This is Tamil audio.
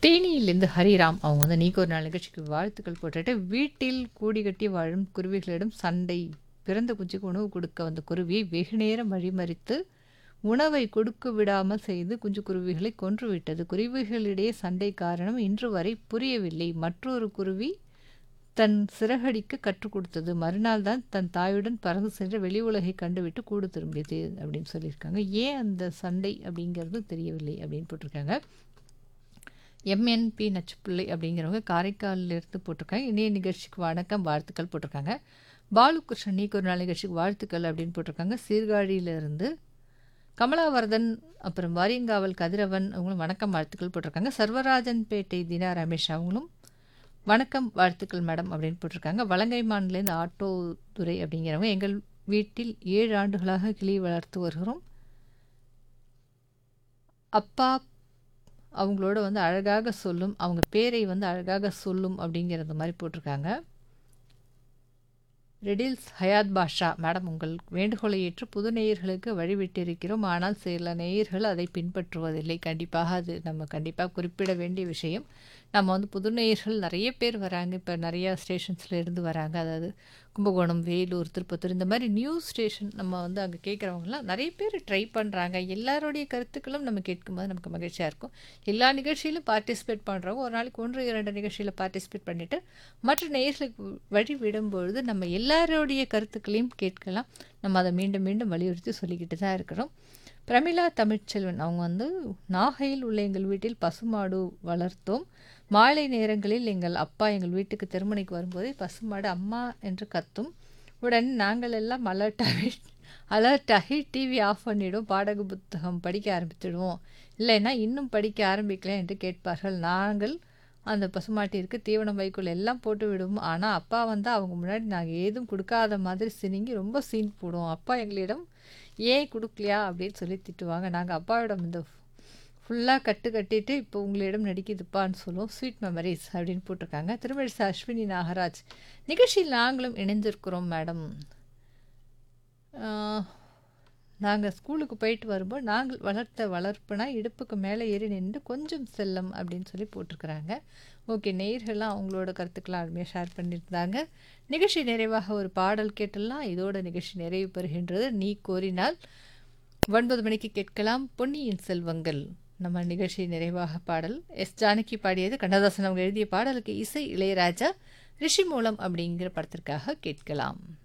தேனியிலிருந்து ஹரிராம் அவங்க வந்து நீக்கு ஒரு நாள் நிகழ்ச்சிக்கு வாழ்த்துக்கள் போட்டுட்டு வீட்டில் கூடி கட்டி வாழும் குருவிகளிடம் சண்டை பிறந்த குஞ்சுக்கு உணவு கொடுக்க வந்த குருவியை வெகு நேரம் வழிமறித்து உணவை கொடுக்க விடாமல் செய்து குஞ்சு குருவிகளை கொன்றுவிட்டது குருவிகளிடையே சண்டை காரணம் இன்று வரை புரியவில்லை மற்றொரு குருவி தன் சிறகடிக்க கற்றுக் கொடுத்தது மறுநாள் தான் தன் தாயுடன் பறந்து சென்று வெளி உலகை கண்டுவிட்டு கூடு திரும்பியது அப்படின்னு சொல்லியிருக்காங்க ஏன் அந்த சண்டை அப்படிங்கிறது தெரியவில்லை அப்படின்னு போட்டிருக்காங்க எம்என்பி நச்சுப்பிள்ளை அப்படிங்கிறவங்க காரைக்காலில் இருந்து போட்டிருக்காங்க இணைய நிகழ்ச்சிக்கு வணக்கம் வாழ்த்துக்கள் போட்டிருக்காங்க பாலுகிருஷ்ணன் நீக்கு ஒரு நாள் நிகழ்ச்சிக்கு வாழ்த்துக்கள் அப்படின்னு போட்டிருக்காங்க சீர்காழியிலிருந்து கமலாவர்தன் அப்புறம் வாரியங்காவல் கதிரவன் அவங்களும் வணக்கம் வாழ்த்துக்கள் போட்டிருக்காங்க சர்வராஜன் பேட்டை தினா ரமேஷ் அவங்களும் வணக்கம் வாழ்த்துக்கள் மேடம் அப்படின்னு போட்டிருக்காங்க வலங்கைமான்லேருந்து ஆட்டோ துறை அப்படிங்கிறவங்க எங்கள் வீட்டில் ஏழு ஆண்டுகளாக கிளி வளர்த்து வருகிறோம் அப்பா அவங்களோட வந்து அழகாக சொல்லும் அவங்க பேரை வந்து அழகாக சொல்லும் அப்படிங்கிறது மாதிரி போட்டிருக்காங்க ரெடில்ஸ் ஹயாத் பாஷா மேடம் உங்கள் வேண்டுகோளை ஏற்று புது நேயர்களுக்கு வழிவிட்டிருக்கிறோம் ஆனால் சில நேயர்கள் அதை பின்பற்றுவதில்லை கண்டிப்பாக அது நம்ம கண்டிப்பாக குறிப்பிட வேண்டிய விஷயம் நம்ம வந்து புது நேயர்கள் நிறைய பேர் வராங்க இப்போ நிறையா ஸ்டேஷன்ஸில் இருந்து வராங்க அதாவது கும்பகோணம் வேலூர் திருப்பத்தூர் இந்த மாதிரி நியூஸ் ஸ்டேஷன் நம்ம வந்து அங்கே கேட்குறவங்களாம் நிறைய பேர் ட்ரை பண்ணுறாங்க எல்லாருடைய கருத்துக்களும் நம்ம கேட்கும்போது நமக்கு மகிழ்ச்சியாக இருக்கும் எல்லா நிகழ்ச்சியிலும் பார்ட்டிசிபேட் பண்ணுறவங்க ஒரு நாளைக்கு ஒன்று இரண்டு நிகழ்ச்சியில் பார்ட்டிசிபேட் பண்ணிவிட்டு மற்ற நேயர்களுக்கு வழி விடும்பொழுது நம்ம எல்லாருடைய கருத்துக்களையும் கேட்கலாம் நம்ம அதை மீண்டும் மீண்டும் வலியுறுத்தி சொல்லிக்கிட்டு தான் இருக்கிறோம் பிரமிளா தமிழ்ச்செல்வன் அவங்க வந்து நாகையில் உள்ள எங்கள் வீட்டில் பசுமாடு வளர்த்தோம் மாலை நேரங்களில் எங்கள் அப்பா எங்கள் வீட்டுக்கு திருமணிக்கு வரும்போதே பசுமாடு அம்மா என்று கத்தும் உடன் நாங்கள் எல்லாம் அலர்ட்டாகி அலர்ட்டாகி டிவி ஆஃப் பண்ணிவிடும் பாடக புத்தகம் படிக்க ஆரம்பித்துடுவோம் இல்லைன்னா இன்னும் படிக்க ஆரம்பிக்கல என்று கேட்பார்கள் நாங்கள் அந்த பசுமாட்டிற்கு தீவனம் வைக்கோல் எல்லாம் போட்டு விடுவோம் ஆனால் அப்பா வந்து அவங்க முன்னாடி நாங்கள் ஏதும் கொடுக்காத மாதிரி சினிங்கி ரொம்ப சீன் போடுவோம் அப்பா எங்களிடம் ஏன் கொடுக்கலையா அப்படின்னு சொல்லி திட்டுவாங்க நாங்கள் அப்பாவிடம் இந்த ஃபுல்லாக கட்டு கட்டிட்டு இப்போ உங்களிடம் நடிக்குதுப்பான்னு சொல்லுவோம் ஸ்வீட் மெமரிஸ் அப்படின்னு போட்டிருக்காங்க திருமழிசை அஸ்வினி நாகராஜ் நிகழ்ச்சியில் நாங்களும் இணைந்திருக்கிறோம் மேடம் நாங்கள் ஸ்கூலுக்கு போயிட்டு வரும்போது நாங்கள் வளர்த்த வளர்ப்புனா இடுப்புக்கு மேலே ஏறி நின்று கொஞ்சம் செல்லம் அப்படின்னு சொல்லி போட்டிருக்கிறாங்க ஓகே நேயர்கள்லாம் அவங்களோட கருத்துக்கெல்லாம் அருமையாக ஷேர் பண்ணியிருந்தாங்க நிகழ்ச்சி நிறைவாக ஒரு பாடல் கேட்டெல்லாம் இதோட நிகழ்ச்சி நிறைவு பெறுகின்றது நீ கோரினால் ஒன்பது மணிக்கு கேட்கலாம் பொன்னியின் செல்வங்கள் நம்ம நிகழ்ச்சி நிறைவாக பாடல் எஸ் ஜானகி பாடியது கண்ணதாசன் அவங்க எழுதிய பாடலுக்கு இசை இளையராஜா ரிஷி மூலம் அப்படிங்கிற படத்திற்காக கேட்கலாம்